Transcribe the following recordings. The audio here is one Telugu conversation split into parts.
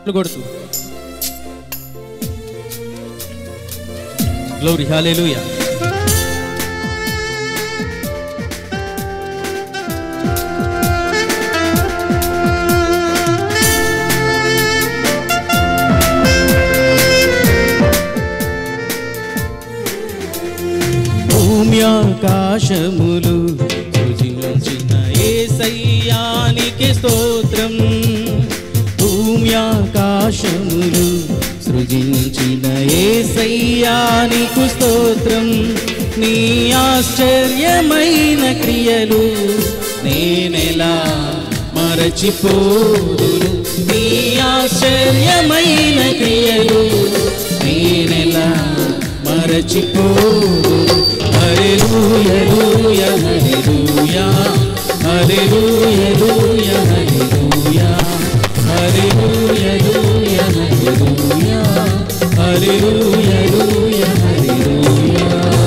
చప్పట్లు కొడుతూ గ్లోరీ హాలేలుయా భూమ్యాకాశములు సృజించిన ఏసయ్యానికి స్తోత్రం భూమ్యాకాశములు సృజించిన ఏసయ్యానికి స్తోత్రం నీ ఆశ్చర్యమైన క్రియలు నేనెలా మరచిపోదును నీ ఆశ్చర్యమైన క్రియలు నేనెలా మరచిపోదును హల్లెలూయా హల్లెలూయా హల్లెలూయా హల్లెలూయా హల్లెలూయా హల్లెలూయా హల్లెలూయా హల్లెలూయా హల్లెలూయా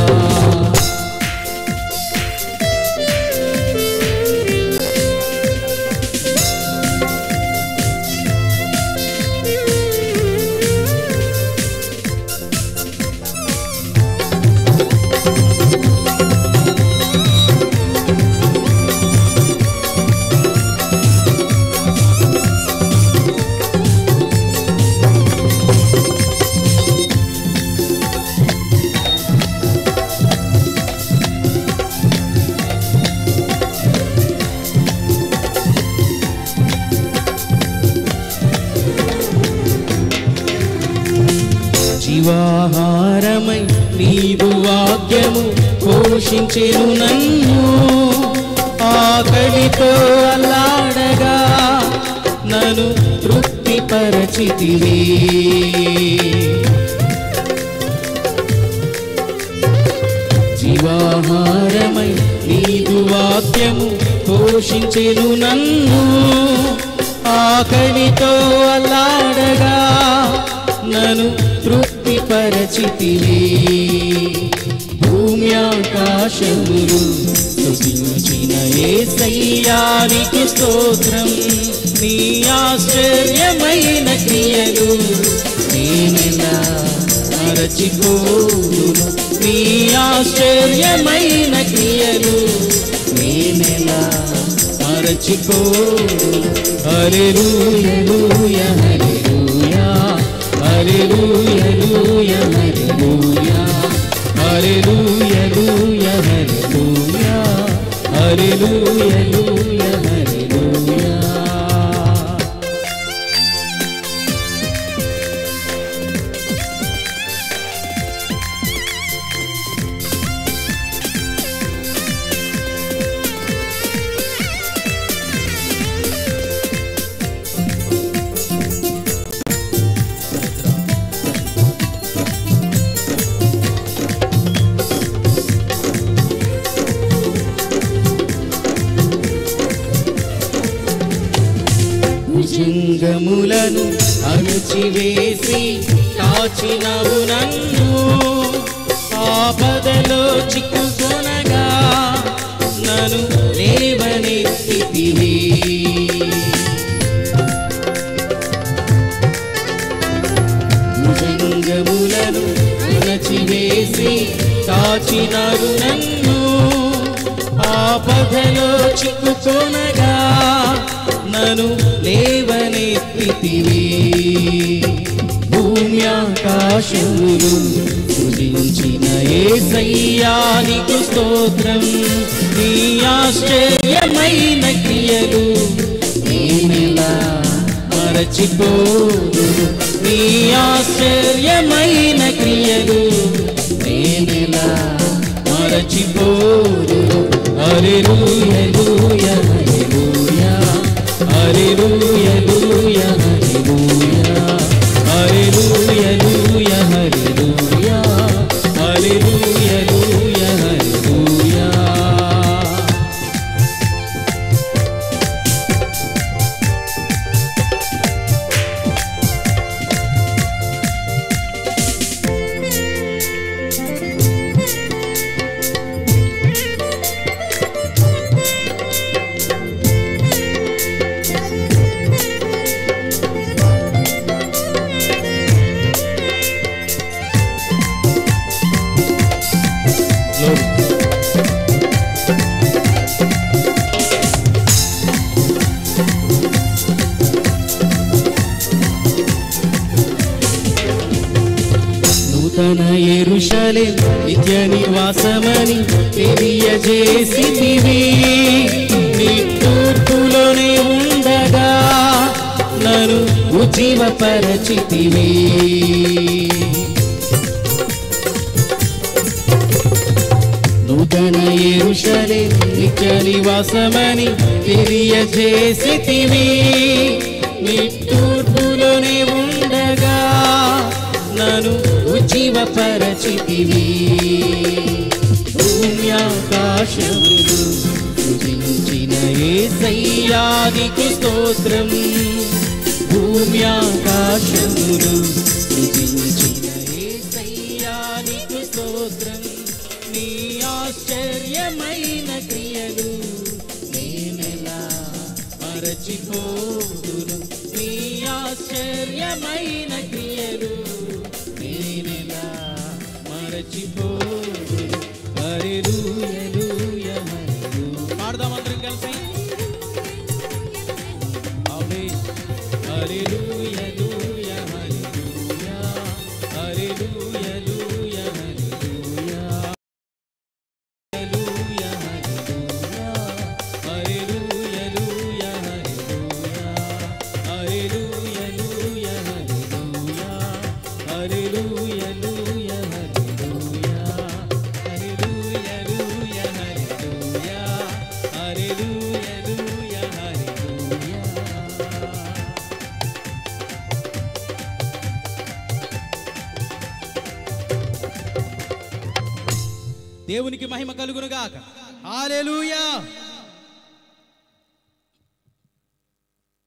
జీవాహారమై నీవు వాక్యము పోషించెను నన్ను ఆకలితో అల్లాడగా నన్ను తృప్తిపరచితివి జీవాహారమై నీదు వాక్యము పోషించెను నన్ను ఆకలితో అల్లాడగా నన్ను తృప్తిపరచితివి భూమి ఆకాశములు స్తుతించిన ఏసయ్యానికి స్తోత్రం నీ ఆశ్చర్యమైన క్రియలు నేనెలా మరచిపోదును నీ ఆశ్చర్యమైన క్రియలు నేనెలా మరచిపోదును హల్లెలూయా హల్లెలూయా హల్లెలూయా హల్లెలూయా హల్లెలూయా హల్లెలూయా హల్లెలూయా హల్లెలూయా భుజంగములను అణచివేసి కాచినవు నన్ను ఆపదలో చిక్కుకొనగా నన్ను లేవనెత్తితివి భుజంగములను అణచివేసి కాచినారు నన్ను ఆపదలో చిక్కుకొనగా నన్ను లేవనెత్తితివి భూమి ఆకాశములు సృజించిన ఏసయ్యానికి స్తోత్రం నీ ఆశ్చర్యమైన క్రియలు నేనెలా మరచిపోదు నీ ఆశ్చర్యమైన క్రియలు నేనెలా మరచిపోదు హల్లెలూయా హల్లెలూయా హల్లెలూయా హల్లెలూయా హల్లెలూయా హల్లెలూయా హల్లెలూయా హల్లెలూయా హల్లెలూయా Thank నూతన ఎరుషలే నిత్య నివాసమని తెలియజేసితివి నీ తూర్పులోనే ఉండగా నన్ను ఉజ్జీవపరచితివి నూతన ఎరుషలే నిత్య నివాసమని తెలియజేసితివి నీ తూర్పులోనే ఉండగా నన్ను ఉజ్జీవపరచితివి భూమ్యాకాశములు సృజించిన ఏసయ్యాదికి స్తోత్రం భూమ్యాకాశములు సృజించిన ఏసయ్యాదికి స్తోత్రం నీ ఆశ్చర్యమైన క్రియలు నేనెలా మరచిపోదును నీ ఆశ్చర్యమైన క్రియలు నేనెలా మరచిపోదును హల్లెలూయా హల్లెలూయా పాడదాం అందరం కలిసి ఆమేన్ హల్లెలూయా హల్లెలూయా హల్లెలూయా హల్లెలూయా హల్లెలూయా హల్లెలూయా దేవునికి మహిమ కలుగునుగాక హాలెలూయా